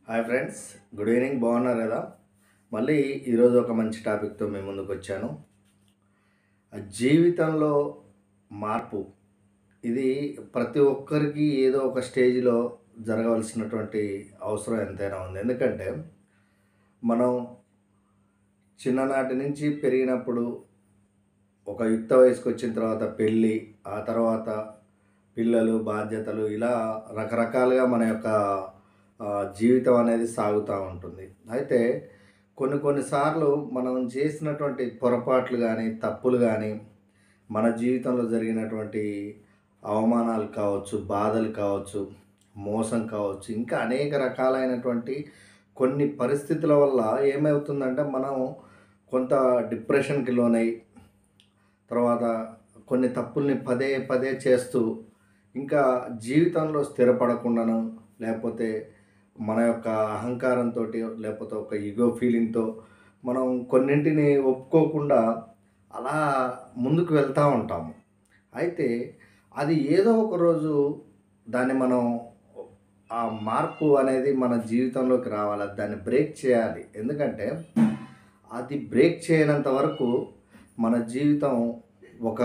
Hi friends good evening బాగున్నారు కదా మళ్ళీ ఈరోజు ఒక మంచి టాపిక్తో మేము ముందుకు వచ్చాను ఆ జీవితంలో మార్పు ఇది ప్రతి ఒక్కరికి ఏదో ఒక స్టేజ్లో జరగవలసినటువంటి అవసరం ఎంతైనా ఉంది ఎందుకంటే మనం చిన్ననాటి నుంచి పెరిగినప్పుడు ఒక యుక్త వయసుకు వచ్చిన తర్వాత పెళ్ళి ఆ తర్వాత పిల్లలు బాధ్యతలు ఇలా రకరకాలుగా మన యొక్క ఆ, జీవితం అనేది సాగుతూ ఉంటుంది అయితే కొన్ని కొన్నిసార్లు మనం చేసినటువంటి పొరపాట్లు కానీ తప్పులు కానీ మన జీవితంలో జరిగినటువంటి అవమానాలు కావచ్చు బాధలు కావచ్చు మోసం కావచ్చు ఇంకా అనేక రకాలైనటువంటి కొన్ని పరిస్థితుల వల్ల ఏమవుతుందంటే మనం కొంత డిప్రెషన్కి లోనై తర్వాత కొన్ని తప్పుల్ని పదే పదే చేస్తూ ఇంకా జీవితంలో స్థిరపడకుండాను లేకపోతే మన యొక్క అహంకారంతో లేకపోతే ఒక ఈగో ఫీలింగ్తో మనం కొన్నింటిని ఒప్పుకోకుండా అలా ముందుకు వెళ్తూ ఉంటాము అయితే అది ఏదో ఒక రోజు దాన్ని మనం ఆ మార్పు అనేది మన జీవితంలోకి రావాలి దాన్ని బ్రేక్ చేయాలి ఎందుకంటే అది బ్రేక్ చేయనంత వరకు మన జీవితం ఒక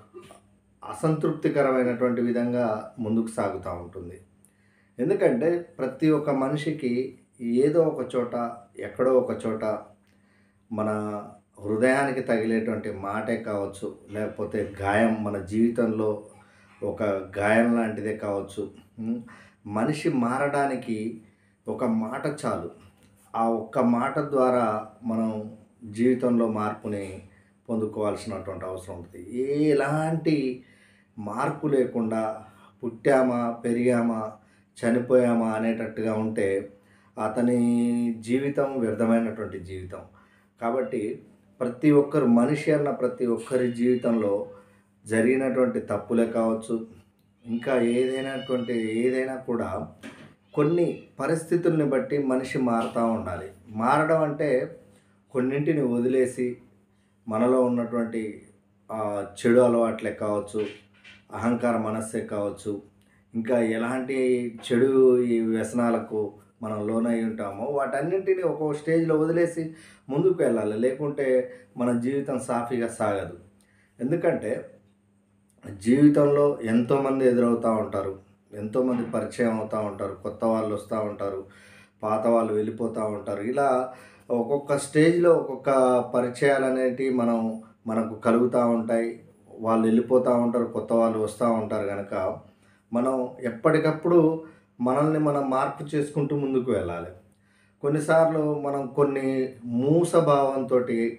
అసంతృప్తికరమైనటువంటి విధంగా ముందుకు సాగుతూ ఉంటుంది ఎందుకంటే ప్రతి ఒక్క మనిషికి ఏదో ఒక చోట ఎక్కడో ఒక చోట మన హృదయానికి తగిలేటువంటి మాటే కావచ్చు లేకపోతే గాయం మన జీవితంలో ఒక గాయం లాంటిదే కావచ్చు ఉం? మనిషి మారడానికి ఒక మాట చాలు ఆ ఒక్క మాట ద్వారా మనం జీవితంలో మార్పుని పొందుకోవాల్సినటువంటి అవసరం ఉంటుంది ఎలాంటి మార్పు లేకుండా పుట్టామా పెరిగామా చనిపోయామా అనేటట్టుగా ఉంటే అతని జీవితం వ్యర్థమైనటువంటి జీవితం కాబట్టి ప్రతి ఒక్కరు మనిషి అన్న ప్రతి ఒక్కరి జీవితంలో జరిగినటువంటి తప్పులే కావచ్చు ఇంకా ఏదైనటువంటి ఏదైనా కూడా కొన్ని పరిస్థితుల్ని బట్టి మనిషి మారుతూ ఉండాలి మారడం అంటే కొన్నింటిని వదిలేసి మనలో ఉన్నటువంటి ఆ, చెడు అలవాట్లే కావచ్చు అహంకార మనస్సే కావచ్చు ఇంకా ఎలాంటి చెడు ఈ వ్యసనాలకు మనం లోనై ఉంటామో వాటన్నింటినీ ఒక్కొక్క స్టేజ్లో వదిలేసి ముందుకు వెళ్ళాలి లేకుంటే మన జీవితం సాఫీగా సాగదు ఎందుకంటే జీవితంలో ఎంతోమంది ఎదురవుతూ ఉంటారు ఎంతోమంది పరిచయం అవుతూ ఉంటారు కొత్త వాళ్ళు వస్తూ ఉంటారు పాత వాళ్ళు వెళ్ళిపోతూ ఉంటారు ఇలా ఒక్కొక్క స్టేజ్లో ఒక్కొక్క పరిచయాలు అనేటివి మనం మనకు కలుగుతూ ఉంటాయి వాళ్ళు వెళ్ళిపోతూ ఉంటారు కొత్త వాళ్ళు వస్తూ ఉంటారు కనుక మనం ఎప్పటికప్పుడు మనల్ని మనం మార్పు చేసుకుంటూ ముందుకు వెళ్ళాలి కొన్నిసార్లు మనం కొన్ని మూస భావంతో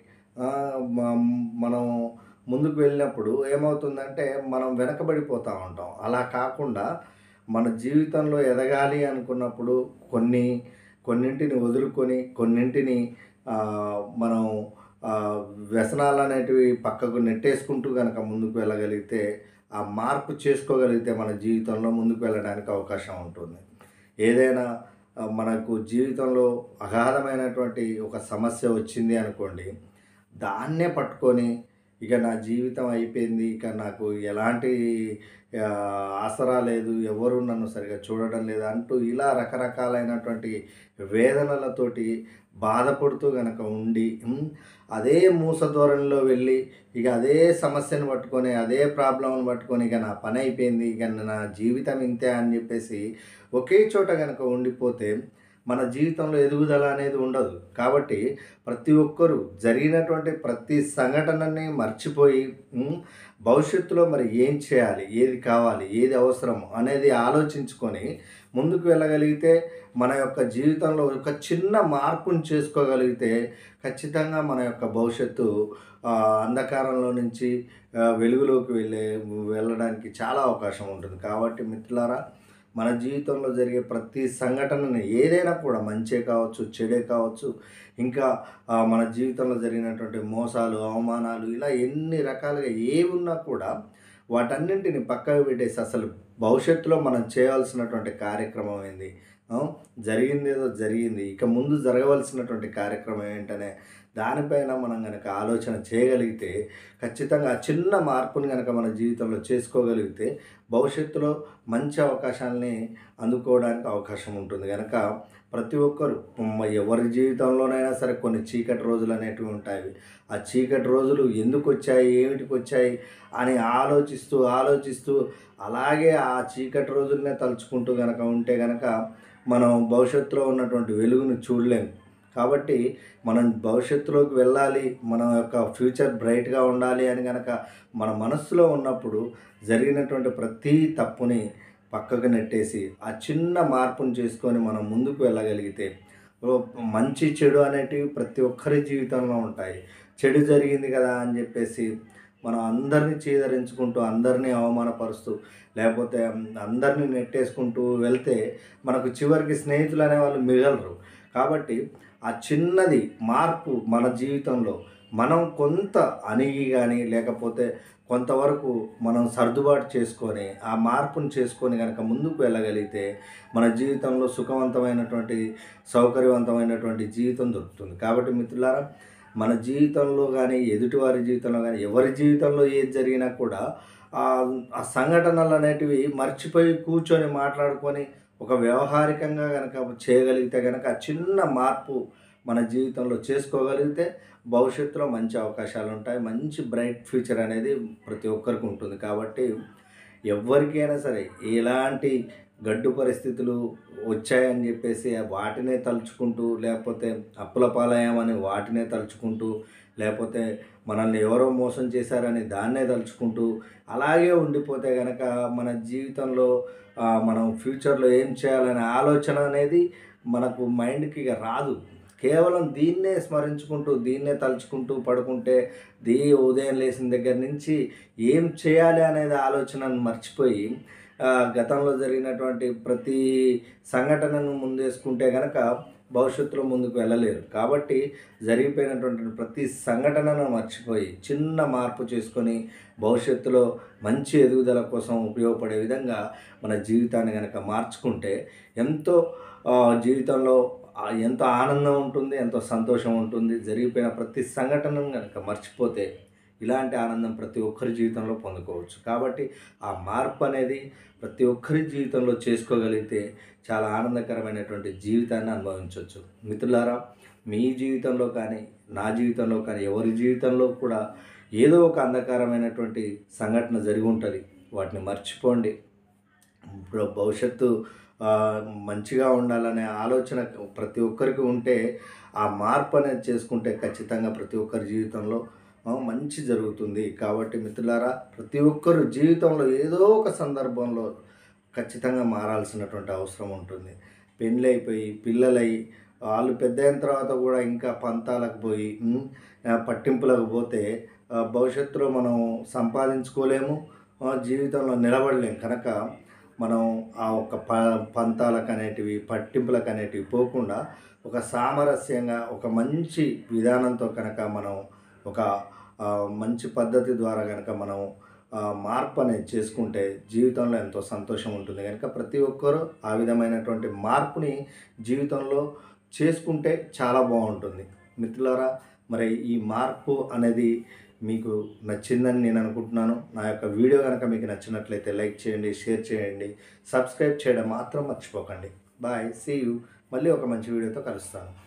మనం ముందుకు వెళ్ళినప్పుడు ఏమవుతుందంటే మనం వెనకబడిపోతూ ఉంటాం అలా కాకుండా మన జీవితంలో ఎదగాలి అనుకున్నప్పుడు కొన్ని కొన్నింటిని వదులుకొని కొన్నింటిని ఆ, మనం ఆ, వ్యసనాలు అనేటివి పక్కకు నెట్టేసుకుంటూ కనుక ముందుకు వెళ్ళగలిగితే ఆ మార్పు చేసుకోగలిగితే మన జీవితంలో ముందుకు వెళ్ళడానికి అవకాశం ఉంటుంది ఏదైనా ఆ, మనకు జీవితంలో అగాధమైనటువంటి ఒక సమస్య వచ్చింది అనుకోండి దాన్నే పట్టుకొని ఇక నా జీవితం అయిపోయింది ఇక నాకు ఎలాంటి ఆ, ఆసరా లేదు ఎవరు నన్ను సరిగా చూడడం లేదు అంటూ ఇలా రకరకాలైనటువంటి వేదనలతోటి బాధపడుతూ గనక ఉండి ఉమ్, అదే మూస ధోరణిలో వెళ్ళి ఇక అదే సమస్యను పట్టుకొని అదే ప్రాబ్లంను పట్టుకొని ఇక నా పని అయిపోయింది ఇక నా జీవితం ఇంతే అని చెప్పేసి ఒకే చోట కనుక ఉండిపోతే మన జీవితంలో ఎదుగుదల అనేది ఉండదు కాబట్టి ప్రతి ఒక్కరూ జరిగినటువంటి ప్రతి సంఘటనని మర్చిపోయి ఉమ్, భవిష్యత్తులో మరి ఏం చేయాలి ఏది కావాలి ఏది అవసరం అనేది ఆలోచించుకొని ముందుకు వెళ్ళగలిగితే మన యొక్క జీవితంలో ఒక చిన్న మార్పుని చేసుకోగలిగితే ఖచ్చితంగా మన యొక్క భవిష్యత్తు ఆ, అంధకారంలో నుంచి ఆ, వెలుగులోకి వెళ్ళే వెళ్ళడానికి చాలా అవకాశం ఉంటుంది కాబట్టి మిత్రులారా మన జీవితంలో జరిగే ప్రతి సంఘటనని ఏదైనా కూడా మంచే కావచ్చు చెడే కావచ్చు ఇంకా ఆ, మన జీవితంలో జరిగినటువంటి మోసాలు అవమానాలు ఇలా ఎన్ని రకాలుగా ఏ ఉన్నా కూడా వాటన్నింటిని పక్కకు పెట్టేసి అసలు భవిష్యత్తులో మనం చేయాల్సినటువంటి కార్యక్రమం ఏంది ఆ, జరిగింది ఏదో జరిగింది ఇక ముందు జరగవలసినటువంటి కార్యక్రమం ఏంటనే దానిపైన మనం కనుక ఆలోచన చేయగలిగితే ఖచ్చితంగా ఆ చిన్న మార్పుని కనుక మన జీవితంలో చేసుకోగలిగితే భవిష్యత్తులో మంచి అవకాశాలని అందుకోవడానికి అవకాశం ఉంటుంది కనుక ప్రతి ఒక్కరు మ- ఎవరి జీవితంలోనైనా సరే కొన్ని చీకటి రోజులు అనేటివి ఉంటాయి ఆ చీకటి రోజులు ఎందుకు వచ్చాయి ఏమిటికి వచ్చాయి అని ఆలోచిస్తూ ఆలోచిస్తూ అలాగే ఆ చీకటి రోజులనే తలుచుకుంటూ కనుక ఉంటే కనుక మనం భవిష్యత్తులో ఉన్నటువంటి వెలుగును చూడలేము కాబట్టి మనం భవిష్యత్తులోకి వెళ్ళాలి మన యొక్క ఫ్యూచర్ బ్రైట్గా ఉండాలి అని కనుక మన మనస్సులో ఉన్నప్పుడు జరిగినటువంటి ప్రతి తప్పుని పక్కకు నెట్టేసి ఆ చిన్న మార్పును చేసుకొని మనం ముందుకు వెళ్ళగలిగితే ఓ మంచి చెడు అనేటివి ప్రతి ఒక్కరి జీవితంలో ఉంటాయి చెడు జరిగింది కదా అని చెప్పేసి మనం అందరినీ చీదరించుకుంటూ అందరినీ అవమానపరుస్తూ లేకపోతే అందరినీ నెట్టేసుకుంటూ వెళ్తే మనకు చివరికి స్నేహితులు అనేవాళ్ళు మిగలరు కాబట్టి ఆ చిన్నది మార్పు మన జీవితంలో మనం కొంత అణిగి కానీ లేకపోతే కొంతవరకు మనం సర్దుబాటు చేసుకొని ఆ మార్పును చేసుకొని కనుక ముందుకు వెళ్ళగలిగితే మన జీవితంలో సుఖవంతమైనటువంటి సౌకర్యవంతమైనటువంటి జీవితం దొరుకుతుంది కాబట్టి మిత్రులారా మన జీవితంలో కానీ ఎదుటివారి జీవితంలో కానీ ఎవరి జీవితంలో ఏది జరిగినా కూడా ఆ ఆ సంఘటనలు అనేటివి మర్చిపోయి కూర్చొని మాట్లాడుకొని ఒక వ్యవహారికంగా కనుక చేయగలిగితే కనుక ఆ చిన్న మార్పు మన జీవితంలో చేసుకోగలిగితే భవిష్యత్తులో మంచి అవకాశాలు ఉంటాయి మంచి బ్రైట్ ఫ్యూచర్ అనేది ప్రతి ఒక్కరికి ఉంటుంది కాబట్టి ఎవరికైనా సరే ఎలాంటి గడ్డు పరిస్థితులు వచ్చాయని చెప్పేసి వాటినే తలుచుకుంటూ లేకపోతే అప్పుల పాలయ్యామని వాటినే తలుచుకుంటూ లేకపోతే మనల్ని ఎవరో మోసం చేశారని దాన్నే తలుచుకుంటూ అలాగే ఉండిపోతే కనుక మన జీవితంలో ఆ, మనం ఫ్యూచర్లో ఏం చేయాలనే ఆలోచన అనేది మనకు మైండ్కి ఇక రాదు కేవలం దీన్నే స్మరించుకుంటూ దీన్నే తలుచుకుంటూ పడుకుంటే దీ ఉదయం లేచిన దగ్గర నుంచి ఏం చేయాలి అనేది ఆలోచనను మర్చిపోయి ఆ, గతంలో జరిగినటువంటి ప్రతి సంఘటనను ముందేసుకుంటే కనుక భవిష్యత్తులో ముందుకు వెళ్ళలేరు కాబట్టి జరిగిపోయినటువంటి ప్రతి సంఘటనను మర్చిపోయి చిన్న మార్పు చేసుకొని భవిష్యత్తులో మంచి ఎదుగుదల కోసం ఉపయోగపడే విధంగా మన జీవితాన్ని కనుక మార్చుకుంటే ఎంతో ఆ, జీవితంలో ఆ, ఎంతో ఆనందం ఉంటుంది ఎంతో సంతోషం ఉంటుంది జరిగిపోయిన ప్రతి సంఘటనను కనుక మర్చిపోతే ఇలాంటి ఆనందం ప్రతి ఒక్కరి జీవితంలో పొందుకోవచ్చు కాబట్టి ఆ మార్పు అనేది ప్రతి ఒక్కరి జీవితంలో చేసుకోగలిగితే చాలా ఆనందకరమైనటువంటి జీవితాన్ని అనుభవించవచ్చు మిత్రులారా మీ జీవితంలో కానీ నా జీవితంలో కానీ ఎవరి జీవితంలో కూడా ఏదో ఒక అంధకారమైనటువంటి సంఘటన జరిగి ఉంటుంది వాటిని మర్చిపోండి ఇప్పుడు భవిష్యత్తు ఆ, మంచిగా ఉండాలనే ఆలోచన ప్రతి ఒక్కరికి ఉంటే ఆ మార్పు అనేది చేసుకుంటే ఖచ్చితంగా ప్రతి ఒక్కరి జీవితంలో ఆ, మంచి జరుగుతుంది కాబట్టి మిత్రులారా ప్రతి ఒక్కరు జీవితంలో ఏదో ఒక సందర్భంలో ఖచ్చితంగా మారాల్సినటువంటి అవసరం ఉంటుంది పెళ్ళి అయిపోయి పిల్లలై వాళ్ళు పెద్ద అయిన తర్వాత కూడా ఇంకా పంతాలకు పోయి ఉమ్, ఆ, పట్టింపులకు పోతే ఆ, భవిష్యత్తులో మనం సంపాదించుకోలేము ఆ, జీవితంలో నిలబడలేం కనుక మనం ఆ ఒక ప పంతాలకు అనేటివి పట్టింపులకు అనేటివి పోకుండా ఒక సామరస్యంగా ఒక మంచి విధానంతో కనుక మనం ఒక ఆ, మంచి పద్ధతి ద్వారా కనుక మనం ఆ, మార్పు అనేది చేసుకుంటే జీవితంలో ఎంతో సంతోషం ఉంటుంది కనుక ప్రతి ఒక్కరూ ఆ విధమైనటువంటి మార్పుని జీవితంలో చేసుకుంటే చాలా బాగుంటుంది మిత్రులారా మరి ఈ మార్పు అనేది మీకు నచ్చిందని నేను అనుకుంటున్నాను నా యొక్క వీడియో కనుక మీకు నచ్చినట్లయితే లైక్ చేయండి షేర్ చేయండి సబ్స్క్రైబ్ చేయడం మాత్రం మర్చిపోకండి బాయ్ సీ యూ మళ్ళీ ఒక మంచి వీడియోతో కలుస్తాను